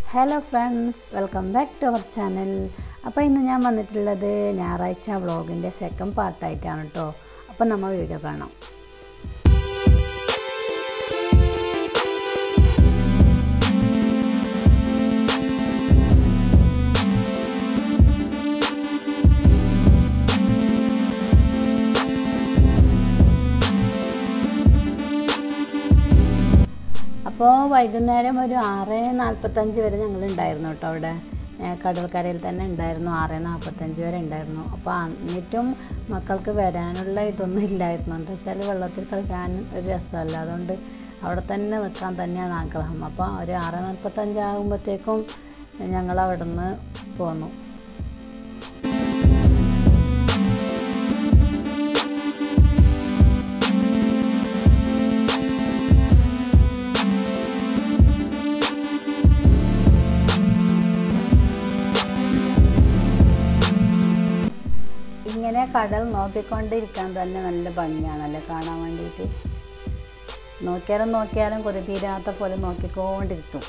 hello friends welcome back to our channel അപ്പോൾ ഇന്ന് ഞാൻ വന്നിട്ടുള്ളത് ഞായറാഴ്ച വ്ളോഗിൻ്റെ സെക്കൻഡ് പാർട്ടായിട്ടാണ് കേട്ടോ അപ്പോൾ നമ്മൾ വീഡിയോ കാണാം അപ്പോൾ വൈകുന്നേരം ഒരു ആറ് നാൽപ്പത്തഞ്ച് വരെ ഞങ്ങൾ ഉണ്ടായിരുന്നു കേട്ടോ അവിടെ ഏ, കടൽക്കരയിൽ തന്നെ ഉണ്ടായിരുന്നു ആറ് നാൽപ്പത്തഞ്ച് വരെ ഉണ്ടായിരുന്നു അപ്പോൾ എന്നിട്ടും മക്കൾക്ക് വരാനുള്ള ഇതൊന്നും ഇല്ലായിരുന്നു എന്താ വെച്ചാൽ വെള്ളത്തിൽ കളിക്കാൻ ഒരു രസമല്ല അതുകൊണ്ട് അവിടെ തന്നെ നിൽക്കാൻ തന്നെയാണ് ആഗ്രഹം അപ്പോൾ ഒരു ആറ് നാൽപ്പത്തഞ്ച് ആകുമ്പോഴത്തേക്കും ഞങ്ങൾ അവിടെ നിന്ന് പോന്നു ഇങ്ങനെ കടൽ നോക്കിക്കൊണ്ടിരിക്കാൻ തന്നെ നല്ല ഭംഗിയാണല്ലോ കാണാൻ വേണ്ടിയിട്ട് നോക്കിയാലും നോക്കിയാലും കുറെ തീരാത്ത പോലെ നോക്കിക്കൊണ്ടിരിക്കും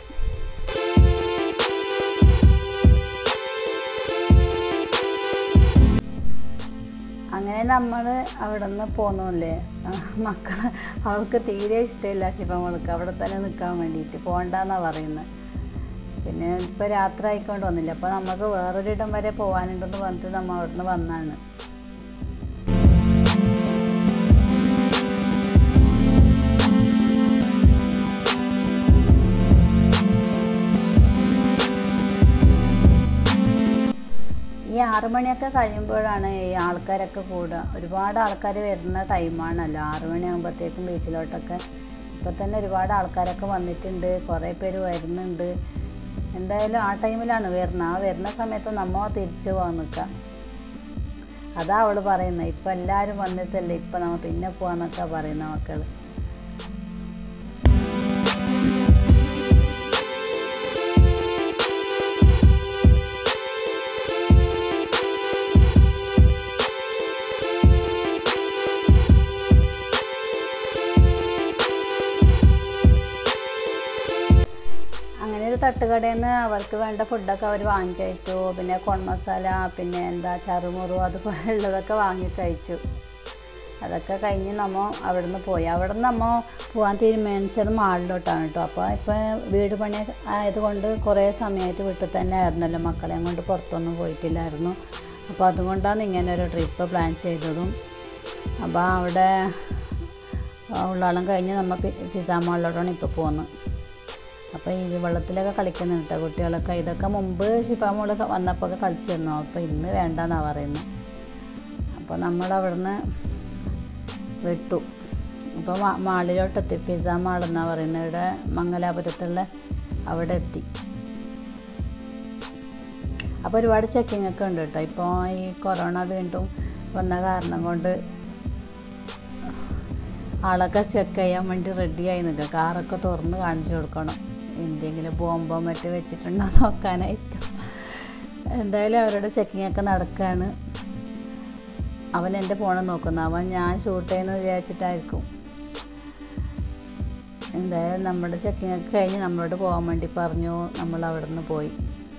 അങ്ങനെ നമ്മൾ അവിടെ നിന്ന് പോന്നല്ലേ മക്കൾ അവൾക്ക് തീരെ ഇഷ്ടമില്ല ശിവമോൾക്ക് അവിടെ തന്നെ നിൽക്കാൻ വേണ്ടിയിട്ട് പോകണ്ടെന്നാണ് പറയുന്നത് പിന്നെ ഇപ്പോൾ രാത്രി ആയിക്കൊണ്ട് വന്നില്ല അപ്പോൾ നമുക്ക് വേറൊരിടം വരെ പോകാനുണ്ടെന്ന് പറഞ്ഞിട്ട് നമ്മൾ അവിടെ നിന്ന് വന്നാണ് ഈ ആറു മണിയൊക്കെ കഴിയുമ്പോഴാണ് ഈ ആൾക്കാരൊക്കെ കൂടുക ഒരുപാട് ആൾക്കാർ വരുന്ന ടൈമാണല്ലോ ആറു മണിയാകുമ്പോഴത്തേക്കും ബീച്ചിലോട്ടൊക്കെ ഇപ്പം തന്നെ ഒരുപാട് ആൾക്കാരൊക്കെ വന്നിട്ടുണ്ട് കുറേ പേര് വരുന്നുണ്ട് എന്തായാലും ആ ടൈമിലാണ് വരുന്നത് ആ വരുന്ന സമയത്ത് നമ്മ തിരിച്ചു പോകാൻ നിൽക്കുക അതാ അവൾ പറയുന്നത് ഇപ്പം എല്ലാവരും വന്നിട്ടല്ലേ ഇപ്പം നമ്മൾ പിന്നെ പോകാന്നൊക്കെ പറയുന്ന മക്കൾ അങ്ങനെ ഒരു തട്ടുകടയിൽ നിന്ന് അവർക്ക് വേണ്ട ഫുഡൊക്കെ അവർ വാങ്ങി കഴിച്ചു പിന്നെ കോൺ മസാല പിന്നെ എന്താ ചറുമുറു അതുപോലുള്ളതൊക്കെ വാങ്ങി കഴിച്ചു അതൊക്കെ കഴിഞ്ഞ് നമ്മൾ അവിടെ നിന്ന് പോയി അവിടെ നിന്ന് നമ്മൾ പോകാൻ തീരുമാനിച്ചത് മാളിലോട്ടാണ് കേട്ടോ അപ്പോൾ ഇപ്പോൾ വീട് പണി ആയതുകൊണ്ട് കുറേ സമയമായിട്ട് വീട്ടിൽ തന്നെ ആയിരുന്നല്ലോ മക്കളെയും കൊണ്ട് പുറത്തൊന്നും പോയിട്ടില്ലായിരുന്നു അപ്പോൾ അതുകൊണ്ടാണ് ഇങ്ങനെ ഒരു ട്രിപ്പ് പ്ലാൻ ചെയ്തതും അപ്പോൾ അവിടെ ഉള്ളാളം കഴിഞ്ഞ് നമ്മൾ പിസ്സ മാളിലോട്ടാണ് ഇപ്പോൾ പോകുന്നത് അപ്പോൾ ഈ വെള്ളത്തിലൊക്കെ കളിക്കുന്നുണ്ട് കേട്ടോ കുട്ടികളൊക്കെ ഇതൊക്കെ മുമ്പ് ഷിഫാമോളൊക്കെ വന്നപ്പോൾ ഒക്കെ കളിച്ചിരുന്നു അപ്പോൾ ഇന്ന് വേണ്ടെന്നാണ് പറയുന്നത് അപ്പോൾ നമ്മൾ അവിടുന്ന് വിട്ടു അപ്പോൾ മാ മാളിലോട്ടെത്തി പിസ്സ മാൾ എന്നാണ് പറയുന്നത് ഇവിടെ മംഗലാപുരത്തുള്ള അവിടെ എത്തി അപ്പോൾ ഒരുപാട് ചെക്കിംഗ് ഒക്കെ ഉണ്ട് കേട്ടോ ഇപ്പോൾ ഈ കൊറോണ വീണ്ടും വന്ന കാരണം കൊണ്ട് ആളൊക്കെ ചെക്ക് ചെയ്യാൻ വേണ്ടി റെഡിയായി നിൽക്കുക കാറൊക്കെ തുറന്ന് കാണിച്ചു കൊടുക്കണം എന്തെങ്കിലും ബോംബോ മറ്റോ വെച്ചിട്ടുണ്ടോ നോക്കാനായിരിക്കും എന്തായാലും അവരുടെ ചെക്കിംഗ് ഒക്കെ നടക്കുകയാണ് അവൻ എൻ്റെ ഫോണിൽ നോക്കുന്നു അവൻ ഞാൻ ഷൂട്ട് ചെയ്യുന്നത് വിചാരിച്ചിട്ടായിരിക്കും എന്തായാലും നമ്മുടെ ചെക്കിംഗ് ഒക്കെ കഴിഞ്ഞ് നമ്മളോട് പോകാൻ വേണ്ടി പറഞ്ഞു നമ്മൾ അവിടെ നിന്ന് പോയി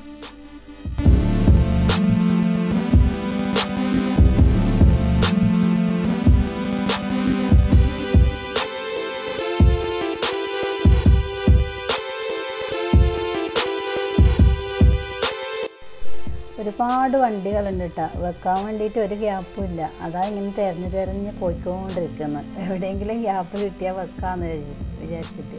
ഒരുപാട് വണ്ടികളുണ്ട് കേട്ടോ വെക്കാൻ വേണ്ടിയിട്ട് ഒരു ഗ്യാപ്പും ഇല്ല അതാ ഇങ്ങനെ തിരഞ്ഞ് തിരഞ്ഞ് പോയിക്കൊണ്ടിരിക്കുന്നത് എവിടെയെങ്കിലും ഗ്യാപ്പ് കിട്ടിയാൽ വെക്കാമെന്ന് വിചാരിച്ച് വിചാരിച്ചിട്ട്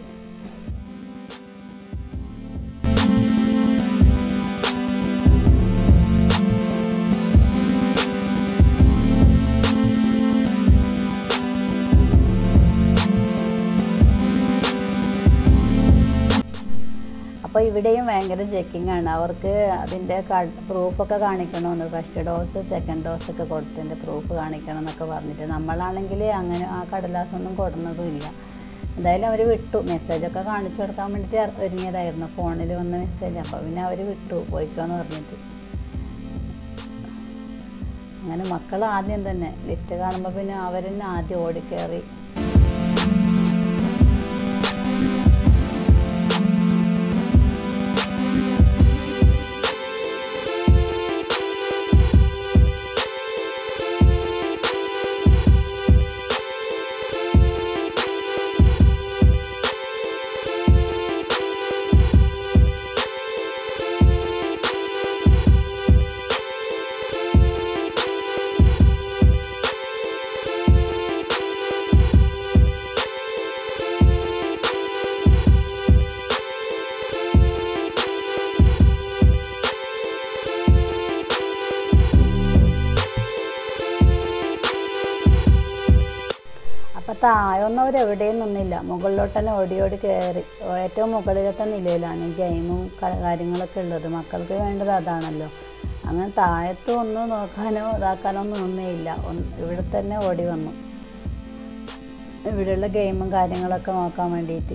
അപ്പോൾ ഇവിടെയും ഭയങ്കര ചെക്കിംഗ് ആണ് അവർക്ക് അതിൻ്റെ പ്രൂഫൊക്കെ കാണിക്കണമെന്ന് ഫസ്റ്റ് ഡോസ് സെക്കൻഡ് ഡോസ് ഒക്കെ കൊടുത്തതിൻ്റെ പ്രൂഫ് കാണിക്കണം എന്നൊക്കെ പറഞ്ഞിട്ട് നമ്മളാണെങ്കിൽ അങ്ങനെ ആ കടലാസൊന്നും കൊടുന്നതും ഇല്ല എന്തായാലും അവർ വിട്ടു മെസ്സേജൊക്കെ കാണിച്ചു കൊടുക്കാൻ വേണ്ടിയിട്ട് ഒരുങ്ങിയതായിരുന്നു ഫോണിൽ വന്ന മെസ്സേജ് അപ്പോൾ പിന്നെ അവർ വിട്ടു പോയിക്കോന്ന് പറഞ്ഞിട്ട് അങ്ങനെ മക്കൾ ആദ്യം തന്നെ ലിഫ്റ്റ് കാണുമ്പോൾ പിന്നെ അവർ തന്നെ ആദ്യം ഓടിക്കയറി താഴൊന്നും അവർ എവിടെയും നിന്നില്ല മുകളിലോട്ട് തന്നെ ഓടി ഓടി കയറി ഏറ്റവും മുകളിലത്തെ നിലയിലാണ് ഈ ഗെയിമും ക- കാര്യങ്ങളൊക്കെ ഉള്ളത് മക്കൾക്ക് വേണ്ടത് അതാണല്ലോ അങ്ങനെ താഴത്ത് ഒന്നും നോക്കാനോ ഇതാക്കാനോ ഒന്നും നിന്നേയില്ല ഒന്ന് ഇവിടെ തന്നെ ഓടി വന്നു ഇവിടെയുള്ള ഗെയിമും കാര്യങ്ങളൊക്കെ നോക്കാൻ വേണ്ടിയിട്ട്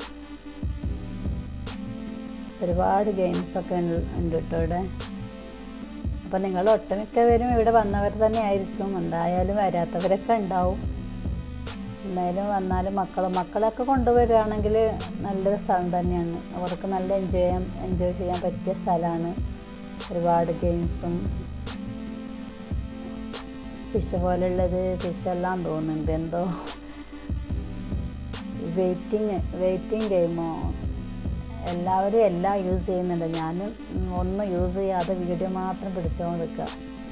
ഒരുപാട് ഗെയിംസൊക്കെ ഉണ്ട് ഉണ്ട് കേട്ടോ ഇവിടെ അപ്പം നിങ്ങൾ ഒട്ടുമിക്കവരും ഇവിടെ വന്നവർ തന്നെ ആയിരിക്കും എന്തായാലും വരാത്തവരൊക്കെ ഉണ്ടാവും എന്തായാലും വന്നാലും മക്കൾ മക്കളൊക്കെ കൊണ്ടുവരികയാണെങ്കിൽ നല്ലൊരു സ്ഥലം തന്നെയാണ് അവർക്ക് നല്ല എൻജോയ് ചെയ്യാൻ എൻജോയ് ചെയ്യാൻ പറ്റിയ സ്ഥലമാണ് ഒരുപാട് ഗെയിംസും ഫിഷ് പോലുള്ളത് ഫിഷെല്ലാം തോന്നുന്നുണ്ട് എന്തോ വെയിറ്റിംഗ് വെയിറ്റിംഗ് ഗെയിമോ എല്ലാവരും എല്ലാം യൂസ് ചെയ്യുന്നുണ്ട് ഞാനും ഉം, ഒന്നും യൂസ് ചെയ്യാതെ വീഡിയോ മാത്രം പിടിച്ചുകൊണ്ട് നിൽക്കുക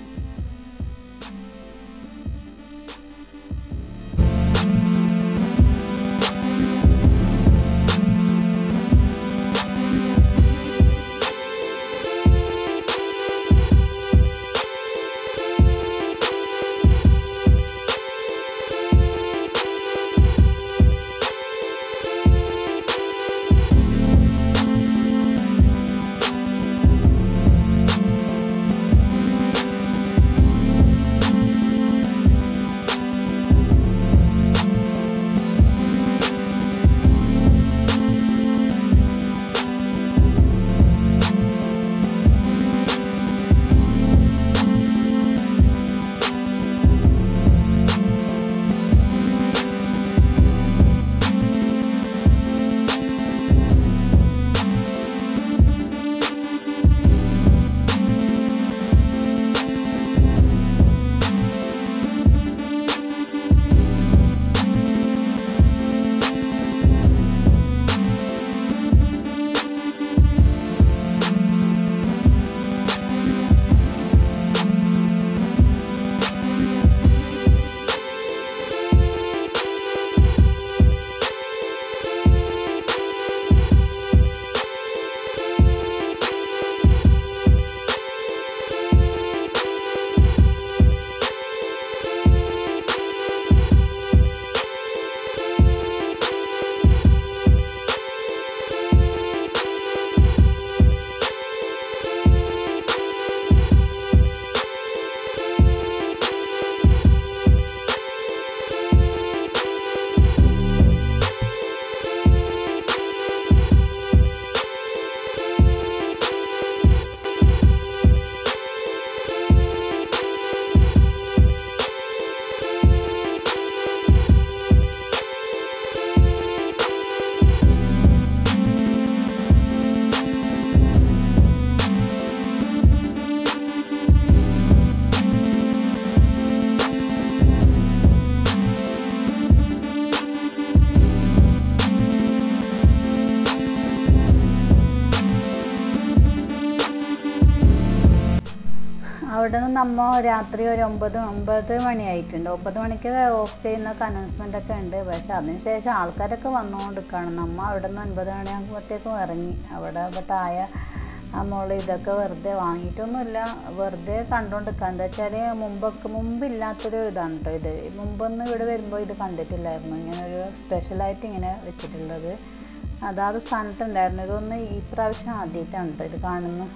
അവിടെ നിന്ന് നമ്മ രാത്രി ഒരു ഒമ്പത് ഒമ്പത് മണിയായിട്ടുണ്ട് ഒമ്പത് മണിക്ക് ഓഫ് ചെയ്യുന്നൊക്കെ അനൗൺസ്മെൻ്റ് ഒക്കെ ഉണ്ട് പക്ഷെ അതിനുശേഷം ആൾക്കാരൊക്കെ വന്നുകൊണ്ടിരിക്കുകയാണ് നമ്മ അവിടെ നിന്ന് ഒൻപത് മണിയാകുമ്പോഴത്തേക്കും ഇറങ്ങി അവിടെ ഇപ്പൊ താഴെ ആ മോള് ഇതൊക്കെ വെറുതെ വാങ്ങിയിട്ടൊന്നുമില്ല വെറുതെ കണ്ടുകൊണ്ടിരിക്കുക എന്താ വെച്ചാൽ മുമ്പൊക്കെ മുമ്പില്ലാത്തൊരു ഇതാണ് കേട്ടോ ഇത് മുമ്പൊന്നും ഇവിടെ വരുമ്പോൾ ഇത് കണ്ടിട്ടില്ലായിരുന്നു ഇങ്ങനെ ഒരു സ്പെഷ്യലായിട്ട് ഇങ്ങനെ വെച്ചിട്ടുള്ളത് അതാത് സ്ഥാനത്തുണ്ടായിരുന്നു ഇതൊന്ന് ഈ പ്രാവശ്യം ആദ്യമായിട്ടാണ് കേട്ടോ ഇത് കാണുന്നത്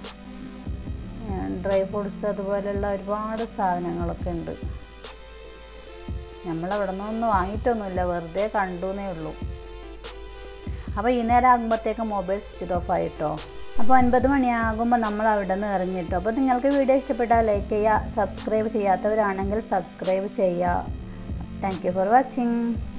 ഡ്രൈ ഫ്രൂട്ട്സ് അതുപോലെയുള്ള ഒരുപാട് സാധനങ്ങളൊക്കെ ഉണ്ട് നമ്മളവിടെ നിന്നൊന്നും വാങ്ങിയിട്ടൊന്നുമില്ല വെറുതെ കണ്ടു എന്നേ ഉള്ളൂ അപ്പോൾ ഈ നേരം ആകുമ്പോഴത്തേക്ക് മൊബൈൽ സ്വിച്ച് ഓഫ് ആയിട്ടോ അപ്പോൾ ഒൻപത് മണിയാകുമ്പോൾ നമ്മൾ അവിടെ നിന്ന് ഇറങ്ങിട്ടോ അപ്പോൾ നിങ്ങൾക്ക് വീഡിയോ ഇഷ്ടപ്പെട്ടാൽ ലൈക്ക് ചെയ്യുക സബ്സ്ക്രൈബ് ചെയ്യാത്തവരാണെങ്കിൽ സബ്സ്ക്രൈബ് ചെയ്യുക താങ്ക് യു ഫോർ വാച്ചിങ്